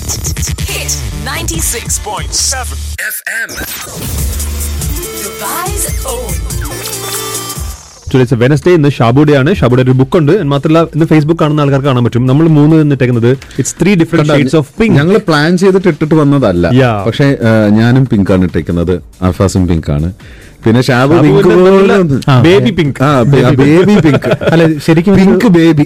Hit 96.7 FM. Dubai's own. Today's Wednesday ഇന്ന് ഷാബുഡേ ആണ് ഷാബുഡേ ഒരു ബുക്ക് ഉണ്ട് മാത്രമല്ല ഇന്ന് ഫേസ്ബുക്ക് കാണുന്ന ആൾക്കാർക്ക് കാണാൻ പറ്റും നമ്മൾ മൂന്ന് നിന്നിട്ടേക്കുന്നത് it's three different shades of pink ഞങ്ങൾ പ്ലാൻ ചെയ്തിട്ട് ഇട്ടിട്ട് വന്നതല്ല Yeah. പക്ഷേ ആ, ഞാനും പിങ്ക് ആണ് ഇട്ടേക്കുന്നത് അർഫാസും പിങ്ക് ആണ് പിന്നെ ഷാബു പിങ്ക് ഷാബുവിന്റെ പോലെ നല്ല ഒന്ന്- baby pink. ആ ബേബി പിങ്ക് അല്ല ശരിക്കും ഒരു- പിങ്ക് ബേബി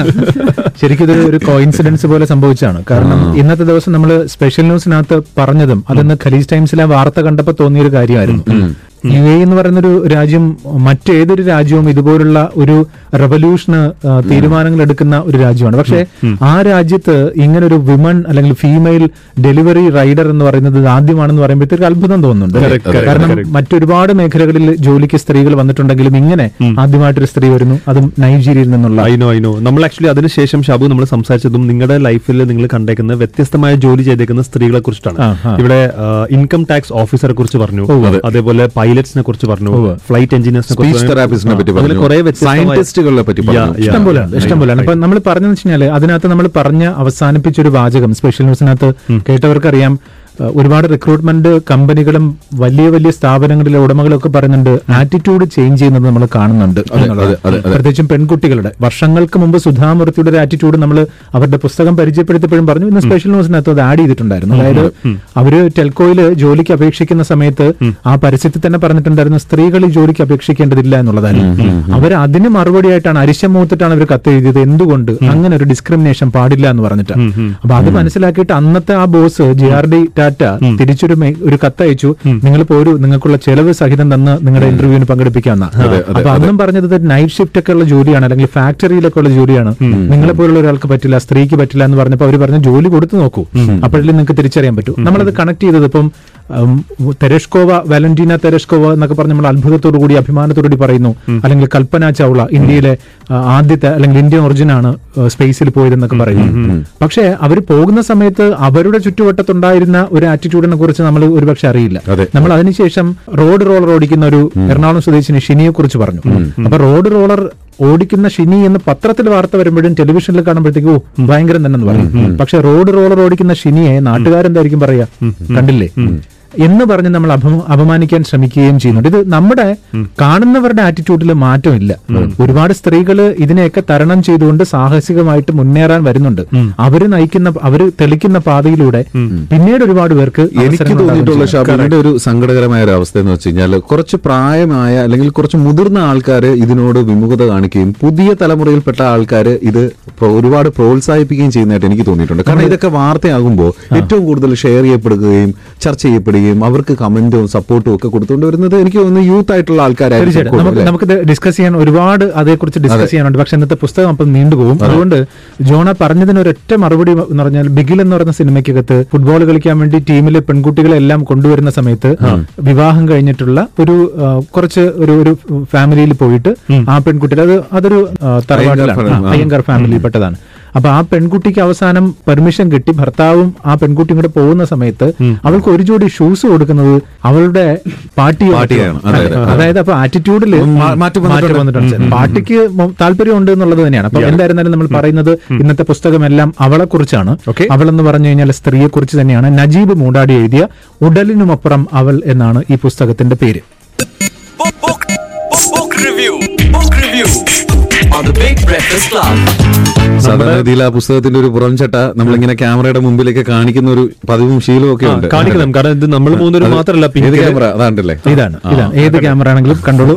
ശരിക്കും ഇതൊരു ഒരു കോയിൻസിഡൻസ് പോലെ സംഭവിച്ചാണ് കാരണം ഇന്നത്തെ ദിവസം നമ്മൾ സ്പെഷ്യൽ ന്യൂസിനകത്ത് പറഞ്ഞതും അതെന്ന് ഖലീജ് ടൈംസിലെ വാർത്ത കണ്ടപ്പോൾ തോന്നിയൊരു കാര്യമായിരുന്നു യു എ എന്ന് പറയുന്ന ഒരു രാജ്യം മറ്റേതൊരു രാജ്യവും ഇതുപോലുള്ള ഒരു റവല്യൂഷന് ആ, തീരുമാനങ്ങൾ എടുക്കുന്ന ഒരു രാജ്യമാണ് പക്ഷേ ആ രാജ്യത്ത് ഇങ്ങനെ ഒരു വിമൺ അല്ലെങ്കിൽ ഫീമെയിൽ ഡെലിവറി റൈഡർ എന്ന് പറയുന്നത് ഇത് ആദ്യമാണെന്ന് പറയുമ്പോഴത്തേക്ക് അത്ഭുതം തോന്നുന്നുണ്ട് Correct, correct, കാരണം correct. മറ്റൊരുപാട് മേഖലകളിൽ ജോലിക്ക് സ്ത്രീകൾ വന്നിട്ടുണ്ടെങ്കിലും ഇങ്ങനെ ആദ്യമായിട്ടൊരു സ്ത്രീ വരുന്നു അതും നൈജീരിയയിൽ നിന്നുള്ള ഐനോ ഐനോ നമ്മൾ ആക്ച്വലി അതിനുശേഷം ഷാബു നമ്മൾ സംസാരിച്ചതും നിങ്ങളുടെ ലൈഫിൽ നിങ്ങൾ കണ്ടേക്കുന്ന വ്യത്യസ്തമായ ജോലി ചെയ്തേക്കുന്ന സ്ത്രീകളെ കുറിച്ചിട്ടാണ് ആ, ആ. ഇവിടെ ഇൻകം ടാക്സ് ഓഫീസറെ കുറിച്ച് പറഞ്ഞു അതേപോലെ പൈലറ്റ്സിനെ കുറിച്ച് പറഞ്ഞു ഫ്ലൈറ്റ് എഞ്ചിനീയേഴ്സിനെ സ്പീച്ച് തെറാപ്പിസ്റ്റിനെ പറ്റി പറഞ്ഞു കുറെ സയന്റിസ്റ്റുകളെ പറ്റി പറഞ്ഞു ഇഷ്ടം പോലെയാണ് ഇഷ്ടം പോലെയാണ് അപ്പൊ നമ്മൾ പറഞ്ഞെന്ന് വെച്ച് കഴിഞ്ഞാല് അതിനകത്ത് നമ്മൾ പറഞ്ഞ അവസാനിപ്പിച്ച ഒരു വാചകം സ്പെഷ്യൽ ന്യൂസിനകത്ത് കേട്ടവർക്കറിയാം അഹ് ഒരുപാട് റിക്രൂട്ട്മെന്റ് കമ്പനികളും വലിയ വലിയ സ്ഥാപനങ്ങളിലെ ഉടമകളൊക്കെ പറയുന്നുണ്ട് ആറ്റിറ്റ്യൂഡ് ചേഞ്ച് ചെയ്യുന്നത് നമ്മൾ കാണുന്നുണ്ട് എന്നുള്ളതാണ്. അതെ, അതെ, അതെ. പ്രത്യേകിച്ചും പെൺകുട്ടികളുടെ വർഷങ്ങൾക്ക് മുമ്പ് സുധാമൂർത്തിയുടെ ഒരു ആറ്റിറ്റ്യൂഡ് നമ്മൾ അവരുടെ പുസ്തകം പരിചയപ്പെടുത്തിയപ്പോഴും പറഞ്ഞു ഇന്ന് സ്പെഷ്യൽ ന്യൂസിനകത്ത് അത് ആഡ് ചെയ്തിട്ടുണ്ടായിരുന്നു അതായത് അവര് ടെൽക്കോയിൽ ജോലിക്ക് അപേക്ഷിക്കുന്ന സമയത്ത് ആ പരസ്യത്തിൽ തന്നെ പറഞ്ഞിട്ടുണ്ടായിരുന്നു സ്ത്രീകൾ ഈ ജോലിക്ക് അപേക്ഷിക്കേണ്ടതില്ല എന്നുള്ളതായിരുന്നു അവർ അതിന് മറുപടിയായിട്ടാണ് അരിശം മൂത്തിട്ടാണ് അവർ കത്ത് എഴുതിയത് എന്തുകൊണ്ട് അങ്ങനെ ഒരു ഡിസ്ക്രിമിനേഷൻ പാടില്ല എന്ന് പറഞ്ഞിട്ട് അപ്പൊ അത് മനസ്സിലാക്കിയിട്ട് അന്നത്തെ ആ boss J R D Tata തിരിച്ചൊരു മെ- ഒരു കത്തയച്ചു നിങ്ങൾ പോരൂ നിങ്ങൾക്കുള്ള ചെലവ് സഹിതം തന്ന് നിങ്ങളുടെ ഇന്റർവ്യൂവിന് പങ്കെടുപ്പിക്കാന്ന അപ്പൊ അന്നും പറഞ്ഞത് നൈറ്റ് ഷിഫ്റ്റ് ഒക്കെ ഉള്ള ജോലിയാണ് അല്ലെങ്കിൽ ഫാക്ടറിയിലൊക്കെ ഉള്ള ജോലിയാണ് നിങ്ങളെ പോലുള്ള ഒരാൾക്ക് പറ്റില്ല സ്ത്രീക്ക് പറ്റില്ല എന്ന് പറഞ്ഞപ്പോൾ അവർ പറഞ്ഞ ജോലി കൊടുത്തു നോക്കൂ അപ്പോഴല്ലേ നിങ്ങൾക്ക് തിരിച്ചറിയാൻ പറ്റൂ നമ്മളത് കണക്ട് ചെയ്തത് ഇപ്പം ഉം, തെരഷ്കോവ വാലന്റീന തെരഷ്കോവ എന്നൊക്കെ പറഞ്ഞ് നമ്മൾ അത്ഭുതത്തോടു കൂടി അഭിമാനത്തോടു കൂടി പറയുന്നു അല്ലെങ്കിൽ കൽപ്പന ചൗള ഇന്ത്യയിലെ ആ, ആദ്യത്തെ അല്ലെങ്കിൽ ഇന്ത്യൻ ഒറിജിൻ ആണ് സ്പേസിൽ പോയതെന്നൊക്കെ പറയുന്നു പക്ഷേ അവർ പോകുന്ന സമയത്ത് അവരുടെ ചുറ്റുവട്ടത്തുണ്ടായിരുന്ന ഒരു ആറ്റിറ്റ്യൂഡിനെ കുറിച്ച് നമ്മൾ ഒരുപക്ഷെ അറിയില്ല അതെ. നമ്മൾ അതിനുശേഷം റോഡ് റോളർ ഓടിക്കുന്ന ഒരു എറണാകുളം സ്വദേശിനി ഷിനിയെ കുറിച്ച് പറഞ്ഞു അപ്പൊ റോഡ് റോളർ ഓടിക്കുന്ന ഷിനി എന്ന് പത്രത്തിൽ വാർത്ത വരുമ്പോഴും ടെലിവിഷനിൽ കാണുമ്പോഴത്തേക്കും ഓ ഭയങ്കരം തന്നെ എന്ന് പറയും പക്ഷെ റോഡ് റോളർ ഓടിക്കുന്ന ഷിനിയെ നാട്ടുകാരെന്തായിരിക്കും പറയാ കണ്ടില്ലേ എന്ന് പറഞ്ഞ് നമ്മൾ അപമ- അപമാനിക്കാൻ ശ്രമിക്കുകയും ചെയ്യുന്നുണ്ട് ഇത് നമ്മുടെ കാണുന്നവരുടെ ആറ്റിറ്റ്യൂഡിൽ മാറ്റമില്ല ഒരുപാട് സ്ത്രീകൾ ഇതിനെയൊക്കെ തരണം ചെയ്തുകൊണ്ട് സാഹസികമായിട്ട് മുന്നേറാൻ വരുന്നുണ്ട് അവര് നയിക്കുന്ന അവര് തെളിക്കുന്ന പാതയിലൂടെ പിന്നീട് ഒരുപാട് പേർക്ക് എനിക്ക് അവസരങ്ങൾ തോന്നിയിട്ടുള്ള ഉണ്ടാകുകയും ചെയ്യും. ഷാബുവിന്റെ ഒരു സങ്കടകരമായ ഒരു അവസ്ഥ എന്ന് വെച്ച് കഴിഞ്ഞാൽ കുറച്ച് പ്രായമായ അല്ലെങ്കിൽ കുറച്ച് മുതിർന്ന ആൾക്കാർ ഇതിനോട് വിമുഖത കാണിക്കുകയും പുതിയ തലമുറയിൽപ്പെട്ട ആൾക്കാർ ഇത് പ്രോ- ഒരുപാട് പ്രോത്സാഹിപ്പിക്കുകയും ചെയ്യുന്നതായിട്ട് എനിക്ക് തോന്നിയിട്ടുണ്ട് കാരണം ഇതൊക്കെ വാർത്തയാകുമ്പോൾ ഏറ്റവും കൂടുതൽ ഷെയർ ചെയ്യപ്പെടുകയും ചർച്ച ചെയ്യപ്പെടുകയും അവർക്ക് കമന്റും സപ്പോർട്ടും ഒക്കെ കൊടുത്തുകൊണ്ട് വരുന്നത് എനിക്ക് തോന്നുന്നു യൂത്ത് ആയിട്ടുള്ള ആൾക്കാരായിരിക്കും തീർച്ചയായിട്ടും നമുക്ക് കൂടുതൽ. നമുക്ക് ഡിസ്കസ് ചെയ്യാൻ ഒരുപാട് അതേക്കുറിച്ച് ഡിസ്കസ് ചെയ്യാനുണ്ട് പക്ഷെ ഇന്നത്തെ പുസ്തകം അപ്പം നീണ്ടുപോകും അതുകൊണ്ട് ജോണ പറഞ്ഞതിന് ഒരൊറ്റ മറുപടി എന്ന് പറഞ്ഞാൽ ബിഗിൽ എന്ന് പറയുന്ന സിനിമയ്ക്കകത്ത് ഫുട്ബോൾ കളിക്കാൻ വേണ്ടി ടീമിലെ പെൺകുട്ടികളെ എല്ലാം കൊണ്ടുവരുന്ന സമയത്ത് വിവാഹം കഴിഞ്ഞിട്ടുള്ള ഒരു ആ, കുറച്ച് ഒരു ഒരു ഫാമിലിയിൽ പോയിട്ട് ആ പെൺകുട്ടി അത് അതൊരു ആ, തറവാട്ടിലാണ് ഫാമിലി, ആ, അയ്യങ്കാർ ഫാമിലിയിൽ പെട്ടതാണ് അപ്പൊ ആ പെൺകുട്ടിക്ക് അവസാനം പെർമിഷൻ കിട്ടി ഭർത്താവും ആ പെൺകുട്ടിയും കൂടെ പോകുന്ന സമയത്ത് അവൾക്ക് ഒരു ജോഡി ഷൂസ് കൊടുക്കുന്നത് അവളുടെ പാർട്ടി പാർട്ടിയാണ്. അതെ, അതെ. അതായത് അപ്പൊ ആറ്റിറ്റ്യൂഡിൽ മാ- മാറ്റം വന്നിട്ടുണ്ട്. വന്നിട്ടുണ്ട് പാർട്ടിക്ക് മൊ- താല്പര്യമുണ്ട് എന്നുള്ളത് തന്നെയാണ് അപ്പൊ എന്തായിരുന്നാലും നമ്മൾ പറയുന്നത് ഇന്നത്തെ പുസ്തകമെല്ലാം അവളെ കുറിച്ചാണ് Okay. അവൾ എന്ന് പറഞ്ഞു കഴിഞ്ഞാൽ സ്ത്രീയെ കുറിച്ച് തന്നെയാണ് നജീബ് മൂടാടി എഴുതിയ ഉടലിനുമപ്പുറം അവൾ എന്നാണ് ഈ പുസ്തകത്തിന്റെ പേര് Book, book, book, book review. Book review on the Big Breakfast Club. സാധാരണ രീതിയിൽ ആ പുസ്തകത്തിന്റെ ഒരു പുറംചട്ട നമ്മളിങ്ങനെ ക്യാമറയുടെ മുമ്പിലേക്ക് കാണിക്കുന്ന ഒരു പതിവും ശീലവും ഒക്കെ ഉണ്ട് കാണിക്കണം കാരണം ഇത് നമ്മൾ മൂന്നൊരു മാത്രമല്ല ഏത് പിങ്ക് ക്യാമറ അതാണ്ടല്ലേ ഇതാണ് ഇതാണ് ഏത് ക്യാമറ ആണെങ്കിലും കണ്ടോളൂ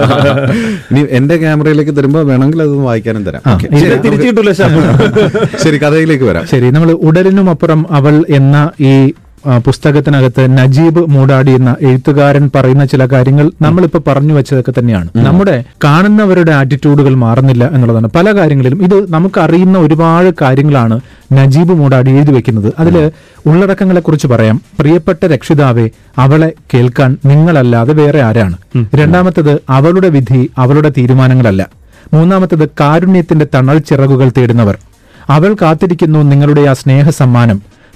ഇനി എന്റെ ക്യാമറയിലേക്ക് തരുമ്പോ വേണമെങ്കിൽ അത് വായിക്കാനും തരാം ആ, Okay. ഇത് ശരി, തിരിച്ചു നമുക്ക് കിട്ടൂല ഷാബു ശരി കഥയിലേക്ക് വരാം ശരി നമ്മൾ ഉടലിനുമപ്പുറം അവൾ എന്ന ഈ ആ, പുസ്തകത്തിനകത്ത് നജീബ് മൂടാടി എന്ന എഴുത്തുകാരൻ പറയുന്ന ചില കാര്യങ്ങൾ നമ്മളിപ്പോ പറഞ്ഞു വെച്ചതൊക്കെ തന്നെയാണ് നമ്മുടെ കാണുന്നവരുടെ ആറ്റിറ്റ്യൂഡുകൾ മാറുന്നില്ല എന്നുള്ളതാണ് പല കാര്യങ്ങളിലും ഇത് നമുക്ക് അറിയുന്ന ഒരുപാട് കാര്യങ്ങളാണ് നജീബ് മൂടാടി എഴുതി വെക്കുന്നത് അതില് ഉള്ളടക്കങ്ങളെ കുറിച്ച് പറയാം പ്രിയപ്പെട്ട രക്ഷിതാവെ അവളെ കേൾക്കാൻ നിങ്ങളല്ലാതെ വേറെ ആരാണ് രണ്ടാമത്തത് അവളുടെ വിധി അവളുടെ തീരുമാനങ്ങളല്ല മൂന്നാമത്തത് കാരുണ്യത്തിന്റെ തണൽ ചിറകുകൾ തേടുന്നവർ അവൾ കാത്തിരിക്കുന്നു നിങ്ങളുടെ ആ സ്നേഹ സമ്മാനം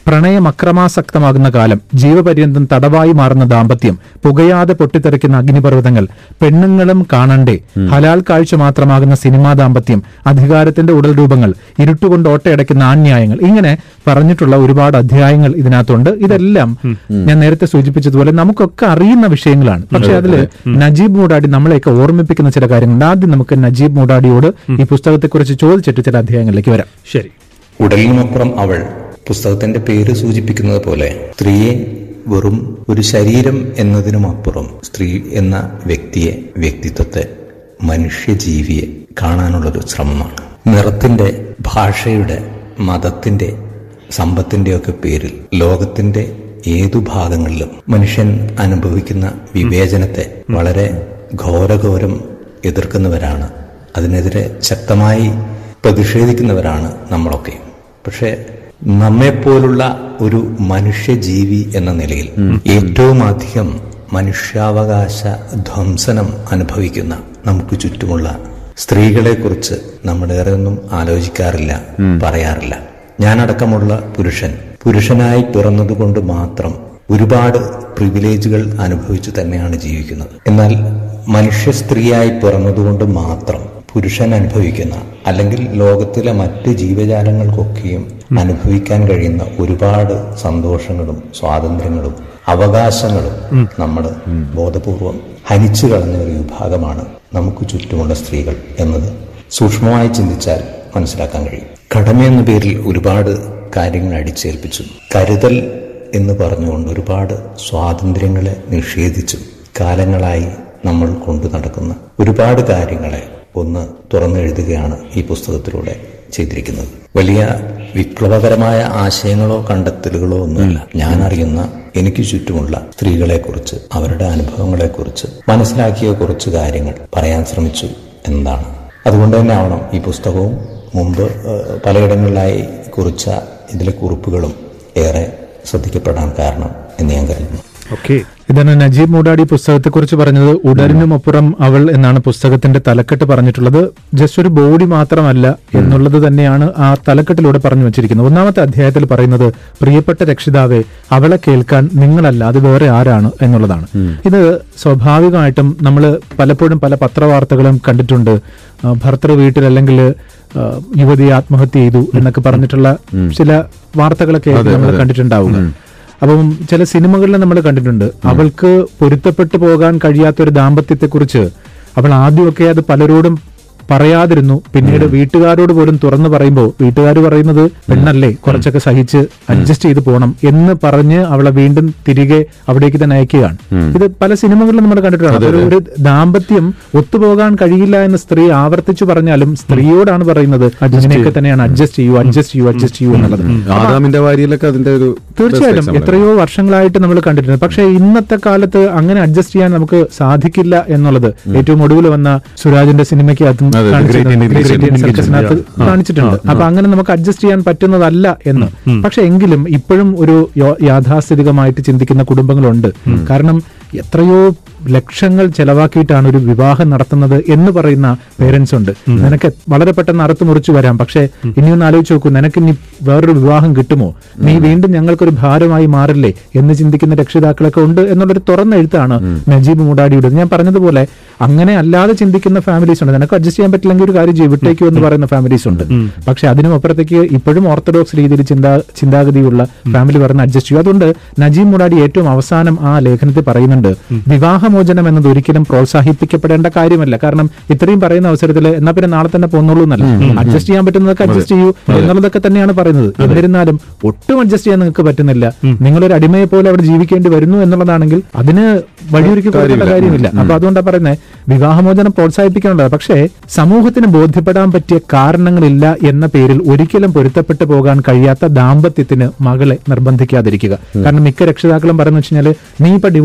പ്രണയം അക്രമാസക്തമാകുന്ന കാലം ജീവപര്യന്തം തടവായി മാറുന്ന ദാമ്പത്യം പുകയാതെ പൊട്ടിത്തെറിക്കുന്ന അഗ്നിപർവ്വതങ്ങൾ പെണ്ണുങ്ങളും കാണണ്ടേ ഹലാൽ കാഴ്ച മാത്രമാകുന്ന സിനിമാ ദാമ്പത്യം അധികാരത്തിന്റെ ഉടൽ രൂപങ്ങൾ ഇരുട്ടുകൊണ്ട് ഓട്ടയടയ്ക്കുന്ന ആന്യായങ്ങൾ ഇങ്ങനെ പറഞ്ഞിട്ടുള്ള ഒരുപാട് അധ്യായങ്ങൾ ഇതിനകത്തുണ്ട് ഇതെല്ലാം ഞാൻ നേരത്തെ സൂചിപ്പിച്ചതുപോലെ നമുക്കൊക്കെ അറിയുന്ന വിഷയങ്ങളാണ് പക്ഷെ അതിൽ നജീബ് മൂടാടി നമ്മളെയൊക്കെ ഓർമ്മിപ്പിക്കുന്ന ചില കാര്യങ്ങളുണ്ട് ആദ്യം നമുക്ക് നജീബ് മൂടാടിയോട് ഈ പുസ്തകത്തെക്കുറിച്ച് ചോദിച്ചിട്ട് ചില അധ്യായങ്ങളിലേക്ക് വരാം ശരി ഉടലിനുമപ്പുറം അവൾ പുസ്തകത്തിന്റെ പേര് സൂചിപ്പിക്കുന്നത് പോലെ സ്ത്രീയെ വെറും ഒരു ശരീരം എന്നതിനുമപ്പുറം സ്ത്രീ എന്ന വ്യക്തിയെ വ്യക്തിത്വത്തെ മനുഷ്യജീവിയെ കാണാനുള്ളൊരു ശ്രമമാണ് നിറത്തിന്റെ ഭാഷയുടെ മതത്തിന്റെ സമ്പത്തിന്റെയൊക്കെ പേരിൽ ലോകത്തിന്റെ ഏതു ഭാഗങ്ങളിലും മനുഷ്യൻ അനുഭവിക്കുന്ന വിവേചനത്തെ വളരെ ഘോരഘോരം എതിർക്കുന്നവരാണ് അതിനെതിരെ ശക്തമായി പ്രതിഷേധിക്കുന്നവരാണ് നമ്മളൊക്കെ പക്ഷേ നമ്മെപ്പോലുള്ള ഒരു മനുഷ്യജീവി എന്ന നിലയിൽ ഏറ്റവും അധികം മനുഷ്യാവകാശ ധ്വംസനം അനുഭവിക്കുന്ന നമുക്ക് ചുറ്റുമുള്ള സ്ത്രീകളെ കുറിച്ച് നമ്മളേറെ ഒന്നും ആലോചിക്കാറില്ല പറയാറില്ല ഞാനടക്കമുള്ള പുരുഷൻ പുരുഷനായി പിറന്നതുകൊണ്ട് മാത്രം ഒരുപാട് പ്രിവിലേജുകൾ അനുഭവിച്ചു തന്നെയാണ് ജീവിക്കുന്നത് എന്നാൽ മനുഷ്യ സ്ത്രീയായി പിറന്നതുകൊണ്ട് മാത്രം പുരുഷൻ അനുഭവിക്കുന്ന അല്ലെങ്കിൽ ലോകത്തിലെ മറ്റ് ജീവജാലങ്ങൾക്കൊക്കെയും അനുഭവിക്കാൻ കഴിയുന്ന ഒരുപാട് സന്തോഷങ്ങളും സ്വാതന്ത്ര്യങ്ങളും അവകാശങ്ങളും നമ്മൾ ബോധപൂർവം ഹനിച്ചു കളഞ്ഞ ഒരു വിഭാഗമാണ് നമുക്ക് ചുറ്റുമുള്ള സ്ത്രീകൾ എന്നത് സൂക്ഷ്മമായി ചിന്തിച്ചാൽ മനസ്സിലാക്കാൻ കഴിയും കടമ എന്ന പേരിൽ ഒരുപാട് കാര്യങ്ങൾ അടിച്ചേൽപ്പിച്ചു കരുതൽ എന്ന് പറഞ്ഞുകൊണ്ട് ഒരുപാട് സ്വാതന്ത്ര്യങ്ങളെ നിഷേധിച്ചു കാലങ്ങളായി നമ്മൾ കൊണ്ടു നടക്കുന്ന ഒരുപാട് കാര്യങ്ങളെ ഒന്ന് തുറന്നെഴുതുകയാണ് ഈ പുസ്തകത്തിലൂടെ ചെയ്തിരിക്കുന്നത് വലിയ വിപ്ലവകരമായ ആശയങ്ങളോ കണ്ടെത്തലുകളോ ഒന്നുമല്ല ഞാൻ അറിയുന്ന എനിക്ക് ചുറ്റുമുള്ള സ്ത്രീകളെക്കുറിച്ച് അവരുടെ അനുഭവങ്ങളെക്കുറിച്ച് മനസ്സിലാക്കിയ കുറച്ച് കാര്യങ്ങൾ പറയാൻ ശ്രമിച്ചു എന്നതാണ് അതുകൊണ്ട് തന്നെ ആവണം ഈ പുസ്തകവും മുമ്പ് ഏഹ്, പലയിടങ്ങളിലായി കുറിച്ച ഇതിലെ കുറിപ്പുകളും ഏറെ ശ്രദ്ധിക്കപ്പെടാൻ കാരണം എന്ന് ഞാൻ കരുതുന്നു ഓക്കെ ഇതാണ് നജീബ് മൂടാടി പുസ്തകത്തെക്കുറിച്ച് പറഞ്ഞത് ഉടലിനുമപ്പുറം അവൾ എന്നാണ് പുസ്തകത്തിന്റെ തലക്കെട്ട് പറഞ്ഞിട്ടുള്ളത് ജസ്റ്റ് ഒരു ബോഡി മാത്രമല്ല എന്നുള്ളത് തന്നെയാണ് ആ തലക്കെട്ടിലൂടെ പറഞ്ഞു വെച്ചിരിക്കുന്നത് ഒന്നാമത്തെ അധ്യായത്തിൽ പറയുന്നത് പ്രിയപ്പെട്ട രക്ഷിതാവെ അവളെ കേൾക്കാൻ നിങ്ങളല്ല അത് വേറെ ആരാണ് എന്നുള്ളതാണ് ഇത് സ്വാഭാവികമായിട്ടും നമ്മൾ പലപ്പോഴും പല പത്രവാർത്തകളും കണ്ടിട്ടുണ്ട് ആ, ഭർത്തൃ വീട്ടിൽ അല്ലെങ്കിൽ ആ, യുവതി ആത്മഹത്യ ചെയ്തു എന്നൊക്കെ പറഞ്ഞിട്ടുള്ള ചില വാർത്തകളൊക്കെ നമ്മൾ കണ്ടിട്ടുണ്ടാവുക അപ്പം ചില സിനിമകളിൽ നമ്മൾ കണ്ടിട്ടുണ്ട് അവൾക്ക് പൊരുത്തപ്പെട്ടു പോകാൻ കഴിയാത്ത ഒരു ദാമ്പത്യത്തെ കുറിച്ച് അവൾ ആദ്യമൊക്കെ അത് പലരോടും പറയാതിരുന്നു പിന്നീട് വീട്ടുകാരോട് പോലും തുറന്നു പറയുമ്പോൾ വീട്ടുകാർ പറയുന്നത് പെണ്ണല്ലേ കുറച്ചൊക്കെ സഹിച്ച് അഡ്ജസ്റ്റ് ചെയ്ത് പോകണം എന്ന് പറഞ്ഞ് അവളെ വീണ്ടും തിരികെ അവിടേക്ക് തന്നെ അയക്കുകയാണ് ഇത് പല സിനിമകളിലും നമ്മൾ കണ്ടിട്ടുണ്ട് ഒരു ഒരു ദാമ്പത്യം ഒത്തുപോകാൻ കഴിയില്ല എന്ന് സ്ത്രീ ആവർത്തിച്ചു പറഞ്ഞാലും സ്ത്രീയോടാണ് പറയുന്നത് ഇങ്ങനെയൊക്കെ തന്നെയാണ് അഡ്ജസ്റ്റ് ചെയ്യൂ അഡ്ജസ്റ്റ് ചെയ്യൂ അഡ്ജസ്റ്റ് ചെയ്യൂ എന്നുള്ളത് ആദാമിന്റെ വാരിയിലൊക്കെ അതിന്റെ ഒരു തീർച്ചയായിട്ടും best എത്രയോ വർഷങ്ങളായിട്ട് നമ്മൾ കണ്ടിട്ടുണ്ട് പക്ഷേ ഇന്നത്തെ കാലത്ത് അങ്ങനെ അഡ്ജസ്റ്റ് ചെയ്യാൻ നമുക്ക് സാധിക്കില്ല എന്നുള്ളത് ഏറ്റവും ഒടുവിൽ വന്ന സുരാജിന്റെ സിനിമയ്ക്ക് അതും അതെ, കാണിച്ചിട്ടുണ്ട്. Great Indian Great Kitchen. Indian Circusനകത്ത് കാണിച്ചിട്ടുണ്ട് അപ്പൊ അങ്ങനെ നമുക്ക് അഡ്ജസ്റ്റ് ചെയ്യാൻ പറ്റുന്നതല്ല എന്ന് പക്ഷെ എങ്കിലും ഇപ്പോഴും ഒരു യോ- യാഥാസ്ഥിതികമായിട്ട് ചിന്തിക്കുന്ന കുടുംബങ്ങളുണ്ട് കാരണം എത്രയോ ലക്ഷങ്ങൾ ചെലവാക്കിയിട്ടാണ് ഒരു വിവാഹം നടത്തുന്നത് എന്ന് പറയുന്ന പേരൻസ് ഉണ്ട് നിനക്ക് വളരെ പെട്ടെന്ന് അറുത്ത് മുറിച്ചു വരാം പക്ഷെ ഇനി ഒന്ന് ആലോചിച്ച് നോക്കൂ നിനക്ക് ഇനി വേറൊരു വിവാഹം കിട്ടുമോ നീ വീണ്ടും ഞങ്ങൾക്കൊരു ഭാരമായി മാറില്ലേ എന്ന് ചിന്തിക്കുന്ന രക്ഷിതാക്കളൊക്കെ ഉണ്ട് എന്നുള്ളൊരു തുറന്ന എഴുത്താണ് നജീബ് മുടാടിയുടെ ഞാൻ പറഞ്ഞതുപോലെ അങ്ങനെ അല്ലാതെ ചിന്തിക്കുന്ന ഫാമിലീസ് ഉണ്ട് നിനക്ക് അഡ്ജസ്റ്റ് ചെയ്യാൻ പറ്റില്ലെങ്കിൽ ഒരു കാര്യം ചെയ്യും വിട്ടേക്കു എന്ന് പറയുന്ന ഫാമിലീസ് ഉണ്ട് പക്ഷെ അതിനും അപ്പുറത്തേക്ക് ഇപ്പോഴും ഓർത്തഡോക്സ് രീതിയിൽ ചിന്താ ചിന്താഗതിയുള്ള ഫാമിലി പറഞ്ഞ് അഡ്ജസ്റ്റ് ചെയ്യും അതുകൊണ്ട് നജീബ് മുടാടി ഏറ്റവും അവസാനം ആ ലേഖനത്തിൽ പറയുന്നുണ്ട് വിവാഹമോചനം എന്നത് ഒരിക്കലും പ്രോത്സാഹിപ്പിക്കപ്പെടേണ്ട കാര്യമല്ല കാരണം ഇത്രയും പറയുന്ന അവസരത്തിൽ എന്നാ പിന്നെ നാളെ തന്നെ പോന്നോളൂ എന്നല്ല അഡ്ജസ്റ്റ് ചെയ്യാൻ പറ്റുന്നതൊക്കെ അഡ്ജസ്റ്റ് ചെയ്യൂ എന്നുള്ളതൊക്കെ തന്നെയാണ് പറയുന്നത് എന്നിരുന്നാലും ഒട്ടും അഡ്ജസ്റ്റ് ചെയ്യാൻ നിങ്ങൾക്ക് പറ്റുന്നില്ല നിങ്ങളൊരു അടിമയെ പോലെ അവിടെ ജീവിക്കേണ്ടി വരുന്നു എന്നുള്ളതാണെങ്കിൽ അതിന് വഴിയൊരുക്കി കൊടുക്കേണ്ട കാര്യമില്ല അപ്പൊ അതുകൊണ്ടാണ് പറയുന്നത് വിവാഹമോചനം പ്രോത്സാഹിപ്പിക്കാനുള്ളത് പക്ഷേ സമൂഹത്തിന് ബോധ്യപ്പെടാൻ പറ്റിയ കാരണങ്ങളില്ല എന്ന പേരിൽ ഒരിക്കലും പൊരുത്തപ്പെട്ടു പോകാൻ കഴിയാത്ത ദാമ്പത്യത്തിന് മകളെ നിർബന്ധിക്കാതിരിക്കുക കാരണം മിക്ക രക്ഷിതാക്കളും പറയുന്ന വെച്ചാൽ നീ ഇപ്പൊ ഡിവോഴ്സ് ചെയ്ത് കഴിഞ്ഞാൽ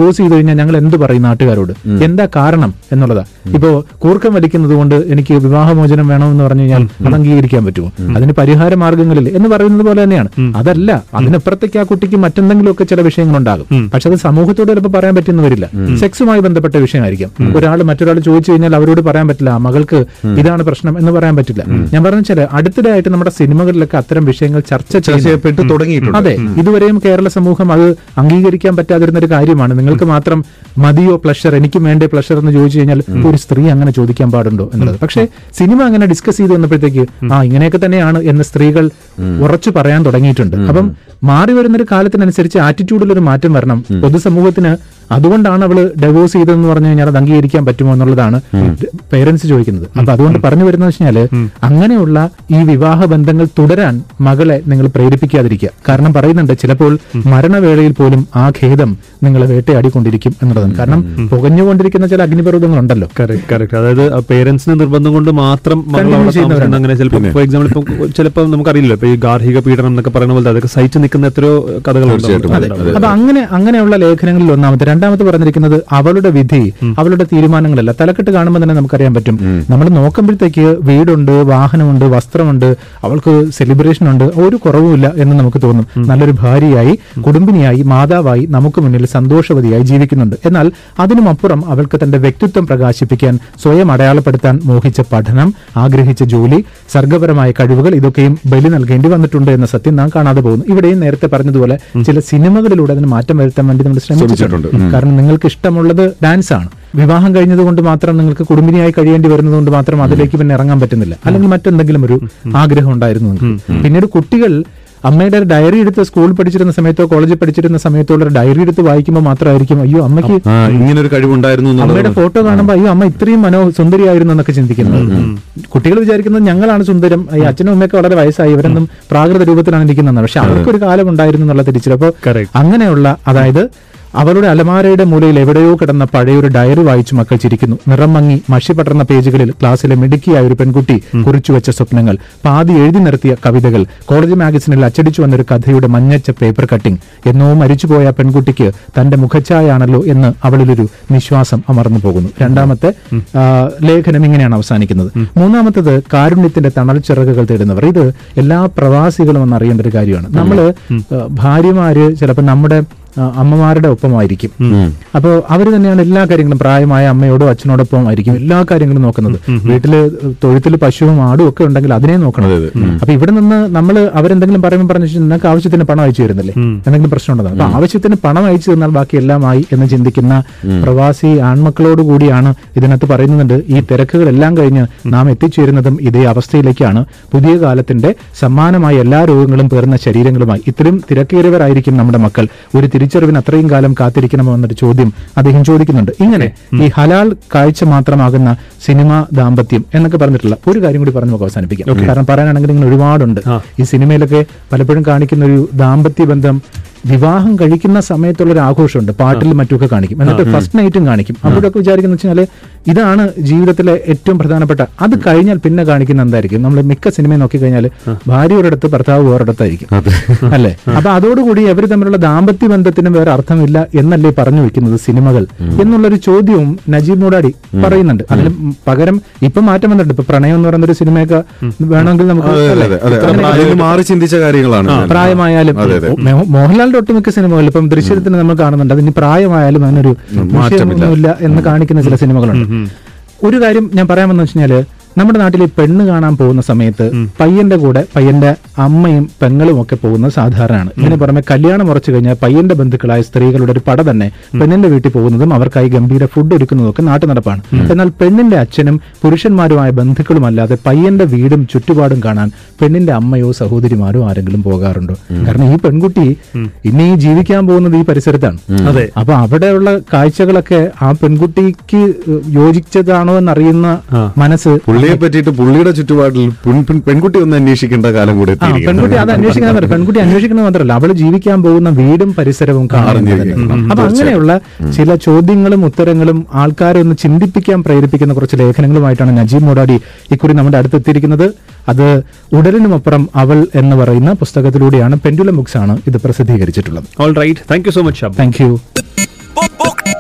കഴിഞ്ഞാൽ ഞങ്ങൾ എന്ത് പറയും നാട്ടുകാരോട് എന്താ കാരണം എന്നുള്ളതാ ഇപ്പോ കൂർക്കം വലിക്കുന്നത് കൊണ്ട് എനിക്ക് വിവാഹമോചനം വേണമെന്ന് പറഞ്ഞു കഴിഞ്ഞാൽ അത് അംഗീകരിക്കാൻ പറ്റുമോ അതിന് പരിഹാര മാർഗങ്ങളിൽ എന്ന് പറയുന്നത് പോലെ തന്നെയാണ് അതല്ല അതിനപ്പുറത്തേക്ക് ആ കുട്ടിക്ക് മറ്റെന്തെങ്കിലുമൊക്കെ ചില വിഷയങ്ങളുണ്ടാകും പക്ഷെ അത് സമൂഹത്തോട് ചിലപ്പോൾ പറയാൻ പറ്റുന്ന വരില്ല സെക്സുമായി ബന്ധപ്പെട്ട വിഷയമായിരിക്കും ഒരാൾ മറ്റൊരാൾ ചോദിച്ചു കഴിഞ്ഞാൽ അവരോട് പറയാൻ പറ്റില്ല "ആ, മകൾക്ക് ഇതാണ് പ്രശ്നം എന്ന് പറയാൻ പറ്റില്ല ഞാൻ പറഞ്ഞ വെച്ചാൽ അടുത്തിടെയായിട്ട് നമ്മുടെ സിനിമകളിലൊക്കെ അത്തരം വിഷയങ്ങൾ ചർച്ച ചർച്ച ചെയ്യുന്നു. ചെയ്യപ്പെട്ട് തുടങ്ങിയിട്ടുണ്ട് അതെ ഇതുവരെയും കേരള സമൂഹം അത് അംഗീകരിക്കാൻ പറ്റാതിരുന്ന ഒരു കാര്യമാണ് നിങ്ങൾക്ക് മാത്രം മതിയോ പ്ലഷർ എനിക്കും വേണ്ടേ പ്ലഷർ എന്ന് ചോദിച്ചു കഴിഞ്ഞാൽ ഒരു സ്ത്രീ അങ്ങനെ ചോദിക്കാൻ പാടുണ്ടോ എന്നുള്ളത് പക്ഷേ സിനിമ അങ്ങനെ ഡിസ്കസ് ചെയ്ത് വന്നപ്പോഴത്തേക്ക് ആ ഇങ്ങനെയൊക്കെ തന്നെയാണ് എന്ന് സ്ത്രീകൾ ഉറച്ചു പറയാൻ തുടങ്ങിയിട്ടുണ്ട് അപ്പം മാറി വരുന്ന ഒരു കാലത്തിനനുസരിച്ച് ആറ്റിറ്റ്യൂഡിൽ ഒരു മാറ്റം വരണം പൊതുസമൂഹത്തിന് അതുകൊണ്ടാണ് അവള് ഡൈവോഴ്സ് ചെയ്തതെന്ന് പറഞ്ഞു കഴിഞ്ഞാൽ അത് അംഗീകരിക്കാൻ പറ്റുമോ എന്നുള്ളതാണ് പേരൻസ് ചോദിക്കുന്നത് അപ്പൊ അതുകൊണ്ട് പറഞ്ഞു വരുന്നത് വെച്ചാല് അങ്ങനെയുള്ള ഈ വിവാഹ ബന്ധങ്ങൾ തുടരാൻ മകളെ നിങ്ങൾ പ്രേരിപ്പിക്കാതിരിക്കുക കാരണം പറയുന്നുണ്ട് ചിലപ്പോൾ മരണവേളയിൽ പോലും ആ ഖേദം നിങ്ങളെ വേട്ടയാടിക്കൊണ്ടിരിക്കും എന്നുള്ളതാണ് കാരണം പുകഞ്ഞുകൊണ്ടിരിക്കുന്ന ചില അഗ്നിപർവ്വതങ്ങളുണ്ടല്ലോ കറക്റ്റ് കറക്റ്റ് അതായത് പേരൻസിന് നിർബന്ധം കൊണ്ട് മാത്രം മകൾ Continue അവിടെ ചെയ്യുന്നവരാണ്. താമസിക്കുന്ന അങ്ങനെ ചിലപ്പോൾ ഫോർ എക്സാമ്പിൾ ഇപ്പം ചിലപ്പോൾ നമുക്കറിയില്ല ഇപ്പൊ ഈ ഗാർഹിക പീഡനം എന്നൊക്കെ പറയുന്ന പോലെ അതൊക്കെ സഹിച്ചു നിൽക്കുന്ന എത്രയോ തീർച്ചയായിട്ടും, അതെ, കഥകളുണ്ട് അതെ. അപ്പൊ അങ്ങനെ അങ്ങനെയുള്ള ലേഖനങ്ങളിൽ ഒന്നാമത്തെ രണ്ടാമത്തെ പറഞ്ഞിരിക്കുന്നത് അവളുടെ വിധി അവളുടെ തീരുമാനങ്ങളല്ല തലക്കെട്ട് കാണുമ്പോൾ തന്നെ നമുക്കറിയാൻ പറ്റും നമ്മൾ നോക്കുമ്പോഴത്തേക്ക് വീടുണ്ട് വാഹനമുണ്ട് വസ്ത്രമുണ്ട് അവൾക്ക് സെലിബ്രേഷൻ ഉണ്ട് ഒരു കുറവുമില്ല എന്ന് നമുക്ക് തോന്നും നല്ലൊരു ഭാര്യയായി കുടുംബിനിയായി മാതാവായി നമുക്ക് മുന്നിൽ സന്തോഷവതിയായി ജീവിക്കുന്നുണ്ട് എന്നാൽ അതിനുമപ്പുറം അവൾക്ക് തന്റെ വ്യക്തിത്വം പ്രകാശിപ്പിക്കാൻ സ്വയം അടയാളപ്പെടുത്താൻ മോഹിച്ച പഠനം ആഗ്രഹിച്ച ജോലി സർഗപരമായ കഴിവുകൾ ഇതൊക്കെയും ബലി നൽകേണ്ടി വന്നിട്ടുണ്ട് എന്ന സത്യം നാം കാണാതെ പോകുന്നു ഇവിടെയും നേരത്തെ പറഞ്ഞതുപോലെ ചില സിനിമകളിലൂടെ അതിന് മാറ്റം വരുത്താൻ വേണ്ടി നമ്മൾ ശ്രമിച്ചിട്ടുണ്ട് കാരണം നിങ്ങൾക്ക് ഇഷ്ടമുള്ളത് ഡാൻസ് ആണ് വിവാഹം കഴിഞ്ഞതുകൊണ്ട് മാത്രം നിങ്ങൾക്ക് കുടുംബിനിയായി കഴിയേണ്ടി വരുന്നതുകൊണ്ട് മാത്രം അതിലേക്ക് പിന്നെ ഇറങ്ങാൻ പറ്റുന്നില്ല അല്ലെങ്കിൽ മറ്റെന്തെങ്കിലും ഒരു ആഗ്രഹം ഉണ്ടായിരുന്നു നിങ്ങൾക്ക് പിന്നീട് കുട്ടികൾ അമ്മയുടെ ഡയറി എടുത്ത് സ്കൂളിൽ പഠിച്ചിരുന്ന സമയത്തോ കോളേജിൽ പഠിച്ചിരുന്ന സമയത്തോ ഉള്ള ഡയറി എടുത്ത് വായിക്കുമ്പോൾ മാത്രമായിരിക്കും അയ്യോ അമ്മയ്ക്ക് ആ ഇങ്ങനെ ഒരു കഴിവുണ്ടായിരുന്നു എന്നുള്ളത് അമ്മയുടെ ഫോട്ടോ കാണുമ്പോൾ അയ്യോ അമ്മ ഇത്രയും മനോ സുന്ദരിയായിരുന്നു എന്നൊക്കെ ചിന്തിക്കുന്നത് കുട്ടികൾ വിചാരിക്കുന്നത് ഞങ്ങളാണ് സുന്ദരം ഈ അച്ഛനും അമ്മയൊക്കെ വളരെ വയസ്സായി ഇവരൊന്നും പ്രാകൃത രൂപത്തിലാണ് ഇരിക്കുന്നത് പക്ഷെ അവർക്കൊരു കാലം ഉണ്ടായിരുന്നു എന്നുള്ള തിരിച്ചറിവ് അപ്പോൾ Correct. അങ്ങനെയുള്ള അതായത് അവളുടെ അലമാരയുടെ മൂലയിൽ എവിടെയോ കിടന്ന പഴയൊരു ഡയറി വായിച്ചു മക്കൾ ചിരിക്കുന്നു നിറം മങ്ങി മഷി പടർന്ന പേജുകളിൽ ക്ലാസ്സിലെ മിടുക്കിയായ ഒരു പെൺകുട്ടി കുറിച്ചു വെച്ച സ്വപ്നങ്ങൾ പാതി എഴുതി നിർത്തിയ കവിതകൾ കോളേജ് മാഗസിനിൽ അച്ചടിച്ചു വന്നൊരു കഥയുടെ മഞ്ഞച്ച പേപ്പർ കട്ടിംഗ് എന്നോ മരിച്ചുപോയ ആ പെൺകുട്ടിക്ക് തന്റെ മുഖച്ഛായാണല്ലോ എന്ന് അവളിലൊരു നിശ്വാസം അമർന്നു പോകുന്നു രണ്ടാമത്തെ ആ, ലേഖനം ഇങ്ങനെയാണ് അവസാനിക്കുന്നത് മൂന്നാമത്തത് കാരുണ്യത്തിന്റെ തണൽ ചിറകുകൾ തേടുന്നവർ ഇത് എല്ലാ പ്രവാസികളും ഒന്ന് അറിയേണ്ട ഒരു കാര്യമാണ് നമ്മള് ആ, ഭാര്യമാര് ചിലപ്പോൾ നമ്മുടെ ആ, അമ്മമാരുടെ ഒപ്പമായിരിക്കും അപ്പോൾ അവർ തന്നെയാണ് എല്ലാ കാര്യങ്ങളും പ്രായമായ അമ്മയോടോ അച്ഛനോടൊപ്പം ആയിരിക്കും എല്ലാ കാര്യങ്ങളും നോക്കുന്നത് വീട്ടില് തൊഴുത്തിൽ പശുവും ആടും ഒക്കെ ഉണ്ടെങ്കിൽ അതിനെ നോക്കണം അപ്പൊ ഇവിടെ നിന്ന് നമ്മൾ അവരെന്തെങ്കിലും പറയുമ്പോൾ പറഞ്ഞു നിങ്ങൾക്ക് ആവശ്യത്തിന് പണം അയച്ചു തരുന്നില്ലേ എന്തെങ്കിലും പ്രശ്നം ഉണ്ടോ അപ്പൊ ആവശ്യത്തിന് പണം അയച്ചു തന്നാൽ ബാക്കി എല്ലാമായി എന്ന് ചിന്തിക്കുന്ന പ്രവാസി ആൺമക്കളോട് കൂടിയാണ് ഇതിനകത്ത് പറയുന്നുണ്ട് ഈ തിരക്കുകളെല്ലാം കഴിഞ്ഞ് നാം എത്തിച്ചേരുന്നതും ഇതേ അവസ്ഥയിലേക്കാണ് പുതിയ കാലത്തിന്റെ സമ്മാനമായ എല്ലാ രോഗങ്ങളും പേർന്ന ശരീരങ്ങളുമായി ഇത്രയും തിരക്കേറിയവരായിരിക്കും നമ്മുടെ മക്കൾ ഒരു തിരിച്ചറിവിന് അത്രയും കാലം കാത്തിരിക്കണമോ എന്നൊരു ചോദ്യം അദ്ദേഹം ചോദിക്കുന്നുണ്ട് ഇങ്ങനെ ഈ ഹലാൽ കാഴ്ച മാത്രമാകുന്ന സിനിമ ദാമ്പത്യം എന്നൊക്കെ പറഞ്ഞിട്ടുള്ള ഒരു കാര്യം കൂടി പറഞ്ഞു നമുക്ക് അവസാനിപ്പിക്കാം കാരണം പറയാനാണെങ്കിൽ ഇങ്ങനെ ഒരുപാടുണ്ട് ഈ സിനിമയിലൊക്കെ പലപ്പോഴും കാണിക്കുന്ന ഒരു ദാമ്പത്യ ബന്ധം വിവാഹം കഴിക്കുന്ന സമയത്തുള്ള ഒരു ആഘോഷമുണ്ട് പാട്ടിൽ മറ്റുമൊക്കെ കാണിക്കും എന്നിട്ട് ഫസ്റ്റ് നൈറ്റും കാണിക്കും അപ്പോഴൊക്കെ വിചാരിക്കുന്ന വെച്ചാല് ഇതാണ് ജീവിതത്തിലെ ഏറ്റവും പ്രധാനപ്പെട്ട അത് കഴിഞ്ഞാൽ പിന്നെ കാണിക്കുന്ന എന്തായിരിക്കും നമ്മൾ മിക്ക സിനിമയും നോക്കിക്കഴിഞ്ഞാൽ ഭാര്യ ഒരിടത്ത് ഭർത്താവ് വേറൊരിടത്തായിരിക്കും അല്ലേ അപ്പൊ അതോടുകൂടി അവർ തമ്മിലുള്ള ദാമ്പത്യ ബന്ധത്തിനും വേറെ അർത്ഥമില്ല എന്നല്ലേ പറഞ്ഞു വെക്കുന്നത് സിനിമകൾ എന്നുള്ളൊരു ചോദ്യവും നജീബ് മൂടാടി പറയുന്നുണ്ട് അതിന് പകരം ഇപ്പൊ മാറ്റം വന്നിട്ടുണ്ട് ഇപ്പൊ പ്രണയം എന്ന് പറയുന്ന ഒരു സിനിമയൊക്കെ വേണമെങ്കിൽ നമുക്ക് അതെ, അല്ലേ? അതെ, അതെ. അങ്ങനെ അതിൽ മാറി ചിന്തിച്ച കാര്യങ്ങളാണ് ഞാൻ. പ്രായമായാലും അതെ, അതെ. മോ- മോഹൻലാലിന്റെ ഒട്ടുമിക്ക സിനിമകളിൽ ഇപ്പം ദൃശ്യത്തിന് നമ്മൾ കാണുന്നുണ്ട് അതിന് പ്രായമായാലും അതിനൊരു വിഷയമൊന്നുമില്ല എന്ന് കാണിക്കുന്ന ചില സിനിമകളുണ്ട് ഒരു കാര്യം ഞാൻ പറയാമെന്ന് വെച്ചാല് നമ്മുടെ നാട്ടിൽ ഈ പെണ്ണ് കാണാൻ പോകുന്ന സമയത്ത് പയ്യന്റെ കൂടെ പയ്യന്റെ അമ്മയും പെങ്ങളും ഒക്കെ പോകുന്നത് സാധാരണയാണ് ഇതിന് പുറമെ കല്യാണം ഉറച്ചു കഴിഞ്ഞാൽ പയ്യന്റെ ബന്ധുക്കളായ സ്ത്രീകളുടെ ഒരു പട തന്നെ പെണ്ണിന്റെ വീട്ടിൽ പോകുന്നതും അവർക്കായി ഗംഭീര ഫുഡ് ഒരുക്കുന്നതും ഒക്കെ നാട്ടു നടപ്പാണ് എന്നാൽ പെണ്ണിന്റെ അച്ഛനും പുരുഷന്മാരുമായ ബന്ധുക്കളുമല്ലാതെ പയ്യന്റെ വീടും ചുറ്റുപാടും കാണാൻ പെണ്ണിന്റെ അമ്മയോ സഹോദരിമാരോ ആരെങ്കിലും പോകാറുണ്ടോ കാരണം ഈ പെൺകുട്ടി ഇനി ജീവിക്കാൻ പോകുന്നത് ഈ പരിസരത്താണ് അതെ. അപ്പൊ അവിടെയുള്ള കാഴ്ചകളൊക്കെ ആ പെൺകുട്ടിക്ക് യോജിച്ചതാണോ എന്നറിയുന്ന മനസ്സ് പുള്ളിയെ പറ്റിയിട്ട് പുള്ളിയുടെ ചുറ്റുപാടിൽ പെൺ- പെൺ- പെൺകുട്ടി ഒന്ന് അന്വേഷിക്കേണ്ട കാലം കൂടെ ആ പെൺകുട്ടി അത് അന്വേഷിക്കാൻ പറ്റില്ല പെൺകുട്ടി അന്വേഷിക്കുന്നത് മാത്രമല്ല അവള് ജീവിക്കാൻ പോകുന്ന വീടും പരിസരവും അറിഞ്ഞിരിക്കണം. അപ്പൊ അങ്ങനെയുള്ള ചില ചോദ്യങ്ങളും ഉത്തരങ്ങളും ആൾക്കാരെ ഒന്ന് ചിന്തിപ്പിക്കാൻ പ്രേരിപ്പിക്കുന്ന കുറച്ച് ലേഖനങ്ങളുമായിട്ടാണ് നജീബ് മോഡാടി ഇക്കുറി നമ്മുടെ അടുത്തെത്തിയിരിക്കുന്നത് അത് ഉടലിനുമപ്പുറം അവൾ എന്ന് പറയുന്ന പുസ്തകത്തിലൂടെയാണ് പെൻഡുലം ബുക്സ് ആണ് ഇത് പ്രസിദ്ധീകരിച്ചിട്ടുള്ളത് all right thank you so much ഷാബ് thank you Book, book,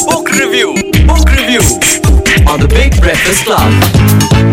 Book review. Book review on the Big Breakfast Club.